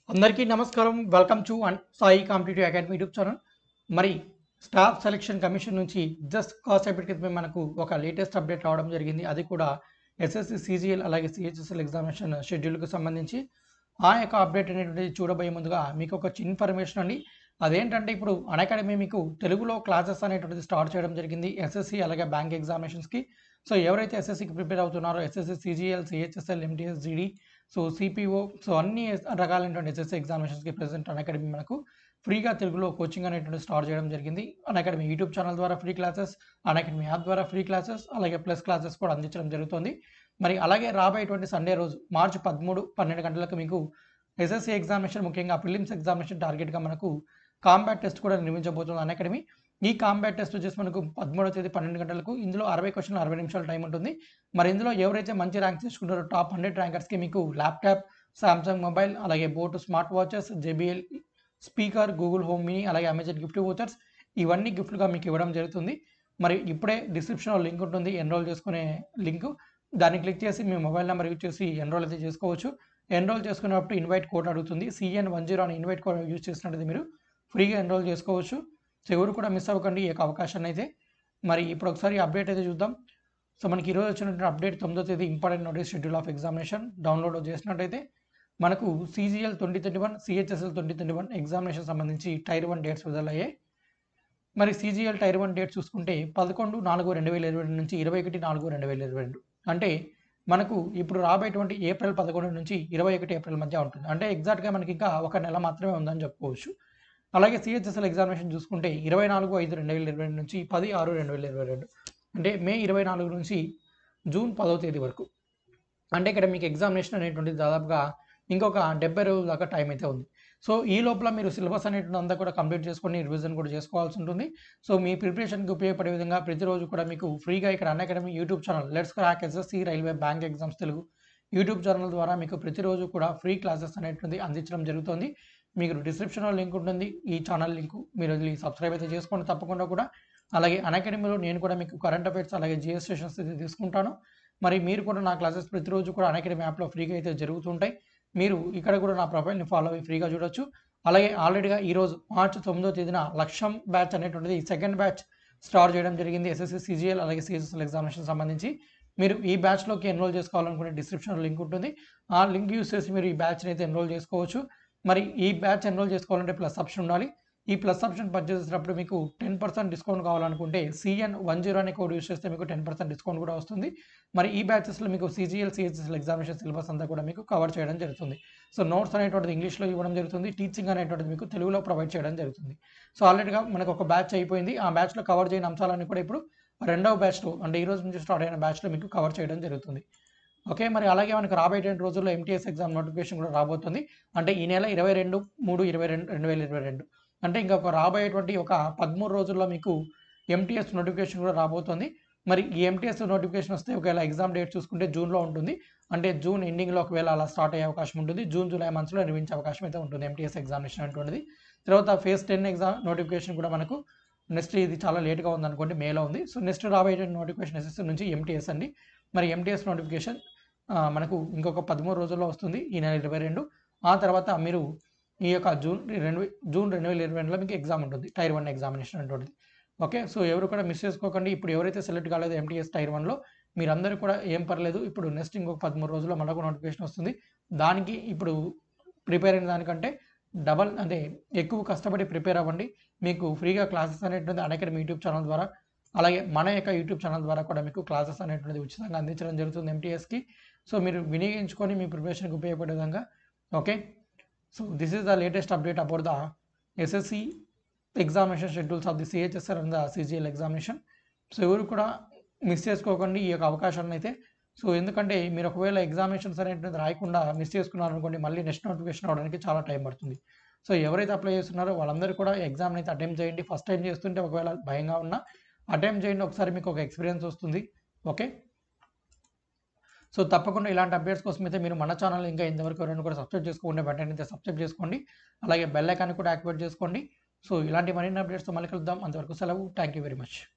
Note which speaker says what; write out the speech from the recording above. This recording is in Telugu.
Speaker 1: అందరికీ నమస్కారం వెల్కమ్ టు అన్ Sai competitive academy YouTube channel మరి స్టాఫ్ సెలక్షన్ కమిషన్ నుంచి జస్ట్ కాసేపటి క్రితమే మనకు ఒక లేటెస్ట్ అప్డేట్ రావడం జరిగింది అది కూడా ఎస్ఎస్సి సిజిఎల్ అలాగే సిహెచ్ఎస్ఎల్ ఎగ్జామినేషన్ షెడ్యూల్కి సంబంధించి ఆ యొక్క అప్డేట్ అనేటువంటిది చూడబోయే ముందుగా మీకు ఒక చిన్న ఇన్ఫర్మేషన్ అండి అదేంటంటే ఇప్పుడు అకాడమీ మీకు తెలుగులో క్లాసెస్ అనేటువంటిది స్టార్ట్ చేయడం జరిగింది ఎస్ఎస్సి అలాగే బ్యాంక్ ఎగ్జామినేషన్స్కి సో ఎవరైతే ఎస్ఎస్సికి ప్రిపేర్ అవుతున్నారో SSC CGL CHSL MTS GD so CPO so అన్ని రకాలైనటువంటి ఎస్ఎస్సి ఎగ్జామినేషన్స్కి ప్రెసెంట్ అకాడమీ మనకు ఫ్రీగా తెలుగులో కోచింగ్ అనేటువంటి స్టార్ట్ చేయడం జరిగింది అకాడమీ యూట్యూబ్ ఛానల్ ద్వారా ఫ్రీ క్లాసెస్ అకాడమీ యాప్ ద్వారా ఫ్రీ క్లాసెస్ అలాగే ప్లస్ క్లాసెస్ కూడా అందించడం జరుగుతుంది మరి అలాగే రాబోయేటువంటి సండే రోజు మార్చి పదమూడు పన్నెండు గంటలకు మీకు ఎస్ఎస్సి ఎగ్జామినేషన్ ముఖ్యంగా ప్రిలిమ్స్ ఎగ్జామినేషన్ టార్గెట్గా మనకు కాంబాట్ టెస్ట్ కూడా నిర్మించబోతుంది అకాడమీ ఈ కాంబాట్ టెస్ట్ వచ్చేసి మనకు పదమూడవ తేదీ పన్నెండు గంటలకు ఇందులో అరవై క్వశ్చన్లు అరవై నిమిషాల టైం ఉంటుంది మరి ఇందులో ఎవరైతే మంచి ర్యాంక్ తీసుకుంటారో టాప్ హండ్రెడ్ ర్యాంకర్స్కి మీకు ల్యాప్టాప్ సామ్సంగ్ మొబైల్ అలాగే boAt smart watches JBL speaker Google home mini అలాగే అమెజాన్ గిఫ్ట్ వోచర్స్ ఇవన్నీ గిఫ్ట్గా మీకు ఇవ్వడం జరుగుతుంది మరి ఇప్పుడే డిస్క్రిప్షన్లో లింక్ ఉంటుంది ఎన్రోల్ చేసుకునే లింక్ దాన్ని క్లిక్ చేసి మీ మొబైల్ నెంబర్ యూజ్ చేసి ఎన్రోల్ అయితే చేసుకోవచ్చు ఎన్రోల్ చేసుకున్నప్పుడు ఇన్వైట్ కోడ్ అడుగుతుంది సిఎన్ వన్ జీరో అని ఇన్వైట్ కోడ్ యూజ్ చేసినట్టు మీరు ఫ్రీగా ఎన్రోల్ చేసుకోవచ్చు సో ఎవరు కూడా మిస్ అవ్వకండి ఈ యొక్క అవకాశాన్ని అయితే మరి ఇప్పుడు ఒకసారి అప్డేట్ అయితే చూద్దాం సో మనకి ఈరోజు వచ్చినటువంటి అప్డేట్ తొమ్మిదో తేదీ important notice schedule of examination download చేసినట్టయితే మనకు CGL twenty twenty one CHSL twenty twenty one examination సంబంధించి టైర్ వన్ డేట్స్ విడుదలయ్యాయి మరి సీజీఎల్ టైర్ వన్ డేట్ చూసుకుంటే పదకొండు నాలుగు రెండు వేల ఇరవై రెండు నుంచి ఇరవై ఒకటి నాలుగు రెండు వేల ఇరవై రెండు అంటే మనకు ఇప్పుడు రాబోయేటువంటి ఏప్రిల్ పదకొండు నుంచి ఇరవై ఒకటి ఏప్రిల్ మధ్య ఉంటుంది అంటే ఎగ్జాక్ట్గా మనకి ఇంకా ఒక నెల మాత్రమే ఉందని చెప్పుకోవచ్చు అలాగే సిహెచ్ఎస్ఎల్ ఎగ్జామినేషన్ చూసుకుంటే ఇరవై నాలుగు ఐదు రెండు వేల ఇరవై రెండు నుంచి పది ఆరు రెండు వేల ఇరవై రెండు అంటే మే ఇరవై నాలుగు నుంచి జూన్ పదో తేదీ వరకు అంటే ఇక్కడ మీకు ఎగ్జామినేషన్ అనేటువంటిది దాదాపుగా ఇంకొక డెబ్బై రోజుల దాకా టైం అయితే ఉంది సో ఈ లోపల మీరు సిలబస్ అనేటువంటి అంతా కూడా కంప్లీట్ చేసుకొని రివిజన్ కూడా చేసుకోవాల్సి ఉంటుంది సో మీ ప్రిపరేషన్కి ఉపయోగపడే విధంగా ప్రతిరోజు కూడా మీకు ఫ్రీగా ఇక్కడ Unacademy YouTube channel let's crack SSC railway bank exams Telugu YouTube channel ద్వారా మీకు ప్రతిరోజు కూడా ఫ్రీ క్లాసెస్ అనేటువంటి అందించడం జరుగుతుంది మీకు డిస్క్రిప్షన్లో లింక్ ఉంటుంది ఈ ఛానల్ లింక్ మీరు వెళ్ళి సబ్స్క్రైబ్ అయితే చేసుకోండి తప్పకుండా కూడా అలాగే అకాడమీలో నేను కూడా మీకు కరెంట్ అఫైర్స్ అలాగే జిఎస్ స్టేషన్స్ అయితే తీసుకుంటాను మరి మీరు కూడా నా క్లాసెస్ ప్రతిరోజు కూడా అకాడమీ యాప్లో ఫ్రీగా అయితే జరుగుతుంటాయి మీరు ఇక్కడ కూడా నా ప్రొఫైల్ని ఫాలో అయ్యి ఫ్రీగా చూడొచ్చు అలాగే ఆల్రెడీగా ఈరోజు మార్చి తొమ్మిదో తేదీన లక్ష్యం బ్యాచ్ అనేటువంటిది సెకండ్ బ్యాచ్ స్టార్ట్ చేయడం జరిగింది ఎస్ఎస్సి సిజిఎల్ అలాగే సిఎస్ఎస్ఎల్ ఎగ్జామినేషన్ సంబంధించి మీరు ఈ బ్యాచ్లోకి ఎన్రోల్ చేసుకోవాలనుకునే డిస్క్రిప్షన్లో లింక్ ఉంటుంది ఆ లింక్ యూస్ చేసి మీరు ఈ బ్యాచ్ని అయితే ఎన్రోల్ చేసుకోవచ్చు మరి ఈ బ్యాచ్ ఎన్రోల్ చేసుకోవాలంటే ప్లస్ ఆప్షన్ ఉండాలి ఈ ప్లస్ ఆప్షన్ పర్చేస్ చేసినప్పుడు మీకు టెన్ పర్సెంట్ డిస్కౌంట్ కావాలనుకుంటే సిఎన్ వన్ జీరో అనే కోడ్ యూస్ చేస్తే మీకు టెన్ పర్సెంట్ డిస్కౌంట్ కూడా వస్తుంది మరి ఈ బ్యాచెస్లో మీకు సిజిఎల్ సిహెచ్ఎస్ఎల్ ఎగ్జామినేషన్ సిలబస్ అంతా కూడా మీకు కవర్ చేయడం జరుగుతుంది సో నోట్స్ అనేటువంటిది ఇంగ్లీష్లో ఇవ్వడం జరుగుతుంది టీచింగ్ అనేటువంటిది మీకు తెలుగులో ప్రొవైడ్ చేయడం జరుగుతుంది సో ఆల్రెడీగా మనకు ఒక బ్యాచ్ అయిపోయింది ఆ బ్యాచ్లో కవర్ చేయని అంశాలన్నీ కూడా ఇప్పుడు రెండవ బ్యాచ్లో అంటే ఈ రోజు నుంచి స్టార్ట్ అయిన బ్యాచ్లో మీకు కవర్ చేయడం జరుగుతుంది ఓకే మరి అలాగే మనకు రాబోయేటువంటి రోజుల్లో ఎంటీఎస్ ఎగ్జామ్ నోటిఫికేషన్ కూడా రాబోతుంది అంటే ఈ నెల ఇరవై రెండు మూడు ఇరవై రెండు రెండు వేల ఇరవై రెండు అంటే ఇంకా ఒక రాబోయేటువంటి ఒక పదమూడు రోజుల్లో మీకు ఎంటీఎస్ నోటిఫికేషన్ కూడా రాబోతుంది మరి ఈ ఎంటీఎస్ నోటిఫికేషన్ వస్తే ఒకవేళ ఎగ్జామ్ డేట్ చూసుకుంటే జూన్లో ఉంటుంది అంటే జూన్ ఎండింగ్లో ఒకవేళ అలా స్టార్ట్ అయ్యే అవకాశం ఉంటుంది జూన్ జూలై మంత్స్లో నిర్వహించే అవకాశం అయితే ఉంటుంది ఎంటీఎస్ ఎగ్జామినేషన్ అటువంటిది తర్వాత ఫేజ్ టెన్ ఎగ్జామ్ నోటిఫికేషన్ కూడా మనకు నెక్స్ట్ ఇది చాలా లేట్గా ఉందనుకోండి మేలో ఉంది సో నెక్స్ట్ రాబోయే నోటిఫికేషన్ ఎస్ఎస్ నుంచి ఎంటీఎస్ అండి మరి ఎంటీఎస్ నోటిఫికేషన్ మనకు ఇంకొక పదమూడు రోజుల్లో వస్తుంది ఈ నెల ఇరవై రెండు ఆ తర్వాత మీరు ఈ యొక్క జూన్ రెండు జూన్ రెండు వేల ఇరవై రెండులో మీకు ఎగ్జామ్ ఉంటుంది టైర్ వన్ ఎగ్జామినేషన్ అటువంటిది ఓకే సో ఎవరు కూడా మిస్ చేసుకోకండి ఇప్పుడు ఎవరైతే సెలెక్ట్ కాలేదు ఎంటీఎస్ టైర్ వన్లో మీరందరూ కూడా ఏం పర్లేదు ఇప్పుడు నెక్స్ట్ ఇంకొక పదమూడు రోజుల్లో మరొక నోటిఫికేషన్ వస్తుంది దానికి ఇప్పుడు ప్రిపేర్ అయిన దానికంటే డబల్ అంటే ఎక్కువ కష్టపడి ప్రిపేర్ అవ్వండి మీకు ఫ్రీగా క్లాసెస్ అనేటువంటి అకాడమీ యూట్యూబ్ ఛానల్ ద్వారా అలాగే మన యొక్క యూట్యూబ్ ఛానల్ ద్వారా కూడా మీకు క్లాసెస్ అనేటువంటిది ఉచితంగా అందించడం జరుగుతుంది ఎంటీఎస్కి సో మీరు వినియోగించుకొని మీ ప్రిపరేషన్కి ఉపయోగపడే విధంగా okay so this is the latest update about the SSC examination schedules of the CHSL and the CGL examination so ఎవరు కూడా మిస్ చేసుకోకండి ఈ యొక్క అవకాశాన్ని అయితే సో ఎందుకంటే మీరు ఒకవేళ ఎగ్జామినేషన్స్ అనేటువంటిది రాయకుండా మిస్ చేసుకున్నారనుకోండి మళ్ళీ నెక్స్ట్ నోటిఫికేషన్ అవడానికి చాలా టైం పడుతుంది సో ఎవరైతే అప్లై చేస్తున్నారో వాళ్ళందరూ కూడా ఎగ్జామ్ అయితే అటెంప్ట్ చేయండి ఫస్ట్ టైం చేస్తుంటే ఒకవేళ భయంగా ఉన్నా అటెంప్ట్ చేయండి ఒకసారి మీకు ఒక ఎక్స్పీరియన్స్ వస్తుంది ఓకే సో తప్పకుండా ఇలాంటి అప్డేట్స్ కోసం అయితే మీరు మన ఛానల్ ఇంకా ఇంతవరకు ఎవరైనా కూడా సబ్స్క్రైబ్ చేసుకోండి వెంటనే అయితే సబ్స్క్రైబ్ చేసుకోండి అలాగే బెల్ ఐకాన్ కూడా యాక్టివేట్ చేసుకోండి సో ఇలాంటి మరిన్ని అప్డేట్స్తో మళ్ళీ కలుద్దాం అంతవరకు సెలవు థ్యాంక్ యూ వెరీ మచ్